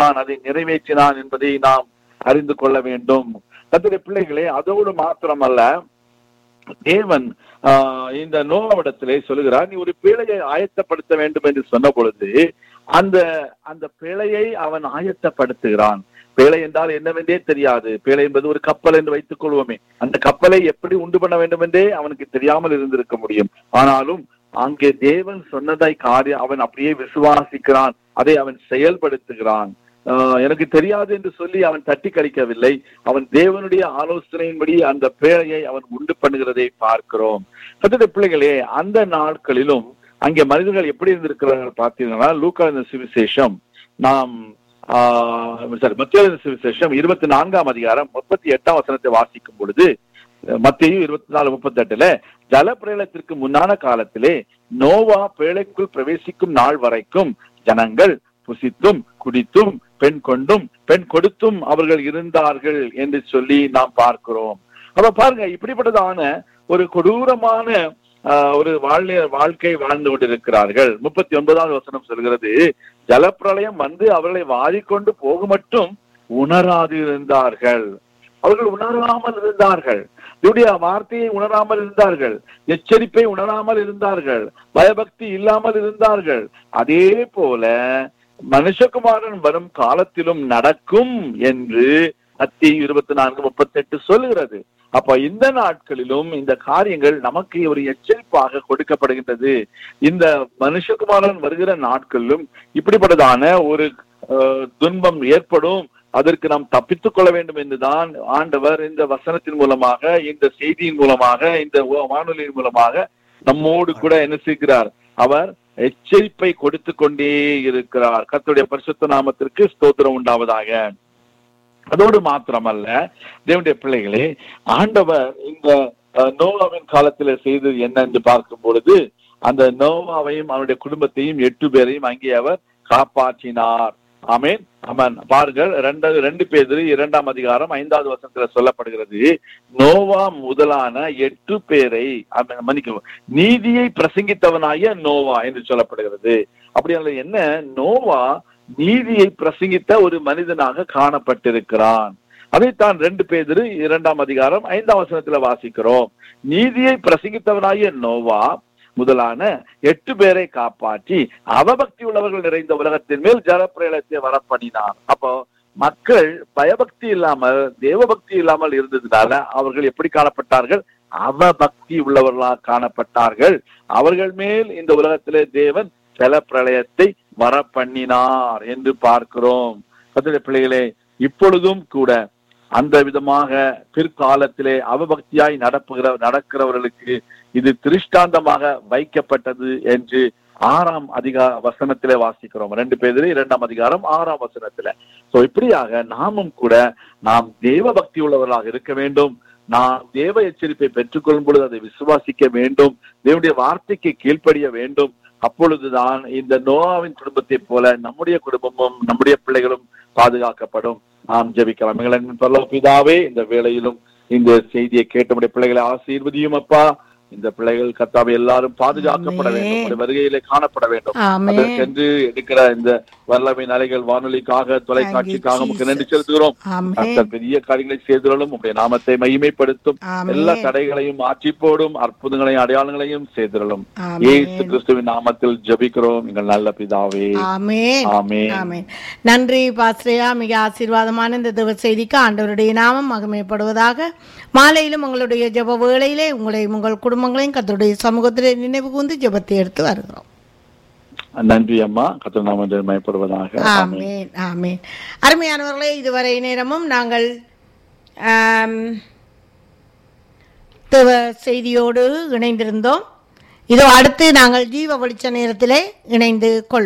சொன்னான் அதை நிறைவேற்றினான் என்பதை நாம் அறிந்து கொள்ள வேண்டும் கத்துடைய பிள்ளைகளே அதோடு மாத்திரமல்ல தேவன் ஆஹ், இந்த நோவாவிடத்திலே சொல்லுகிறார் நீ ஒரு பிழையை ஆயத்தப்படுத்த வேண்டும் என்று சொன்ன பொழுது அந்த அந்த பிழையை அவன் ஆயத்தப்படுத்துகிறான் பேழை என்றால் என்னவென்றே தெரியாது பேழை என்பது ஒரு கப்பல் என்று வைத்துக் கொள்வோமே அந்த கப்பலை எப்படி உண்டு பண்ண வேண்டும் என்றே அவனுக்கு தெரியாமல் இருந்திருக்க முடியும் ஆனாலும் அங்கே தேவன் சொன்னதை காரியம் அவன் அப்படியே விசுவாசிக்கிறான் அதை அவன் செயல்படுத்துகிறான் ஆஹ் எனக்கு தெரியாது என்று சொல்லி அவன் தட்டி கழிக்கவில்லை அவன் தேவனுடைய ஆலோசனையின்படி அந்த பேழையை அவன் உண்டு பண்ணுகிறதை பார்க்கிறோம் கத்திர பிள்ளைகளே அந்த நாட்களிலும் அங்கே மனிதர்கள் எப்படி இருந்திருக்கிறார்கள் பார்த்தீங்கன்னா லூக்கா இந்த சுவிசேஷம் நாம் சாரி மத்திய சுவிசேஷம் இருபத்தி நான்காம் அதிகாரம் முப்பத்தி எட்டாம் வசனத்தை வாசிக்கும் பொழுது மத்தியும் இருபத்தி நாலு முப்பத்தி எட்டுல ஜலப்பிரளயத்திற்கு முன்னான காலத்திலே நோவா பேழைக்குள் பிரவேசிக்கும் நாள் வரைக்கும் ஜனங்கள் புசித்தும் குடித்தும் பெண் கொண்டும் பெண் கொடுத்தும் அவர்கள் இருந்தார்கள் என்று சொல்லி நாம் பார்க்கிறோம் அப்ப பாருங்க இப்படிப்பட்டதான ஒரு கொடூரமான ஆஹ், ஒரு வாழ்க்கை வாழ்க்கை வாழ்ந்து கொண்டிருக்கிறார்கள் முப்பத்தி ஒன்பதாவது வசனம் சொல்கிறது ஜலப்பிரளயம் வந்து அவர்களை வாரிக்கொண்டு போக மட்டும் உணராது இருந்தார்கள் அவர்கள் உணராமல் இருந்தார்கள் இவருடைய வார்த்தையை உணராமல் இருந்தார்கள் எச்சரிப்பை உணராமல் இருந்தார்கள் பயபக்தி இல்லாமல் இருந்தார்கள் அதே போல மனுஷகுமாரன் வரும் காலத்திலும் நடக்கும் என்று அத்தி இருபத்தி நான்கு முப்பத்தி எட்டு சொல்லுகிறது அப்ப இந்த நாட்களிலும் இந்த காரியங்கள் நமக்கு ஒரு எச்சரிப்பாக கொடுக்கப்படுகின்றது இந்த மனுஷகுமாரன் வருகிற நாட்களிலும் இப்படிப்பட்டதான ஒரு அஹ், துன்பம் ஏற்படும் அதற்கு நாம் தப்பித்துக் கொள்ள வேண்டும் என்றுதான் ஆண்டவர் இந்த வசனத்தின் மூலமாக இந்த செய்தியின் மூலமாக இந்த வானொலியின் மூலமாக நம்மோடு கூட என்ன செய்கிறார் அவர் எச்சரிப்பை கொடுத்து கொண்டே இருக்கிறார் கர்த்தருடைய பரிசுத்த நாமத்திற்கு ஸ்தோத்திரம் உண்டாவதாக அதோடு மாத்திரமல்ல தேவனுடைய பிள்ளைகளே ஆண்டவர் இந்த அஹ், நோவாவின் காலத்துல செய்தது என்ன என்று பார்க்கும் பொழுது அந்த நோவாவையும் அவனுடைய குடும்பத்தையும் எட்டு பேரையும் அங்கே அவர் காப்பாற்றினார் ஆமென் ஆமென் பாருங்கள் ரெண்டாவது ரெண்டு பேர் இரண்டாம் அதிகாரம் ஐந்தாவது வசனத்துல சொல்லப்படுகிறது நோவா முதலான எட்டு பேரை ஆமென், மன்னிக்கவும் நீதியை பிரசங்கித்தவனாகிய நோவா என்று சொல்லப்படுகிறது அப்படி என்ன நோவா நீதியை பிரசங்கித்த ஒரு மனிதனாக காணப்பட்டிருக்கிறான் அதைத்தான் ரெண்டு பேர் இரண்டாம் அதிகாரம் ஐந்தாம் வசனத்துல வாசிக்கிறோம் நீதியை பிரசங்கித்தவனாகிய நோவா முதலான எட்டு பேரை காப்பாற்றி அவபக்தி உள்ளவர்கள் நிறைந்த உலகத்தின் மேல் ஜலப்பிரளயத்தை வரப்பண்ணினார் அப்போ மக்கள் பயபக்தி இல்லாமல் தேவபக்தி இல்லாமல் இருந்ததுனால அவர்கள் எப்படி காணப்பட்டார்கள் அவபக்தி உள்ளவர்களாக காணப்பட்டார்கள் அவர்கள் மேல் இந்த உலகத்திலே தேவன் ஜலப்பிரளயத்தை வரப்பண்ணினார் என்று பார்க்கிறோம் கர்த்தருடைய பிள்ளைகளே இப்பொழுதும் கூட அந்த விதமாக பிற்காலத்திலே அவபக்தியாய் நடப்புகிற நடக்கிறவர்களுக்கு இது திருஷ்டாந்தமாக வைக்கப்பட்டது என்று ஆறாம் அதிகார வசனத்திலே வாசிக்கிறோம் ரெண்டு பேர் இரண்டாம் அதிகாரம் ஆறாம் வசனத்துல சோ இப்படியாக நாமும் கூட நாம் தேவ பக்தி உள்ளவர்களாக இருக்க வேண்டும் நாம் தேவ எச்சரிப்பை பெற்றுக்கொள்ளும் பொழுது அதை விசுவாசிக்க வேண்டும் தேவனுடைய வார்த்தைக்கு கீழ்ப்படிய வேண்டும் அப்பொழுதுதான் இந்த நோவாவின் குடும்பத்தை போல நம்முடைய குடும்பமும் நம்முடைய பிள்ளைகளும் பாதுகாக்கப்படும் நாம் ஜெபிக்கலாம் எங்கள் அன்பின் பரலோக பிதாவே இந்த வேளையிலும் இந்த செய்தியை கேட்ட நம்முடைய பிள்ளைகளை ஆசீர்வதியும் அப்பா இந்த பிள்ளைகள் கத்தாவை எல்லாரும் பாதுகாக்கப்பட வேண்டும் ஆமென். உங்களுடைய வருகையிலே காணப்பட வேண்டும் ஆமென் அதற்கென்று எடுக்கிற இந்த வல்லமை அலைகள் வானொலிக்காக தொலைக்காட்சிக்காக நமக்கு நன்றி Jesus. செலுத்துகிறோம் ஆமென் கர்த்தர் பெரிய காரியங்களை செய்துள்ளலும் உடைய நாமத்தை மகிமைப்படுத்தும் எல்லா ஆமென் தடைகளையும் மாற்றி போடும் அற்புதங்களையும் அடையாளங்களையும் செய்திடலும் ஆமென். இயேசு கிறிஸ்துவின் நாமத்தில் ஜெபிக்கிறோம் எங்கள் நல்ல பிதாவே ஆமென் ஆமென் ஆமென் நன்றி பாஸ்ரேயா மிக ஆசீர்வாதமான இந்த திவ செய்திக்கு ஆண்டவருடைய நாமம் மகிமைப்படுவதாக மாலையிலும் உங்களுடைய ஜெப வேளையிலே உங்களையும் உங்கள் குடும்பங்களையும் கத்தருடைய சமூகத்திலே நினைவு கூர்ந்து ஜெபத்தை எடுத்து வருகிறோம் நன்றி அம்மா கர்த்தர் நாமத்தில் மயப்படுவதாக ஆமென். ஆமென் ஆமென் அருமையானவர்களே இதுவரை நேரமும் நாங்கள் ஆம், தேவ செய்தியோடு இணைந்திருந்தோம் இதோ அடுத்து நாங்கள் ஜீவ வெளிச்ச நேரத்திலே இணைந்து கொள்வோம்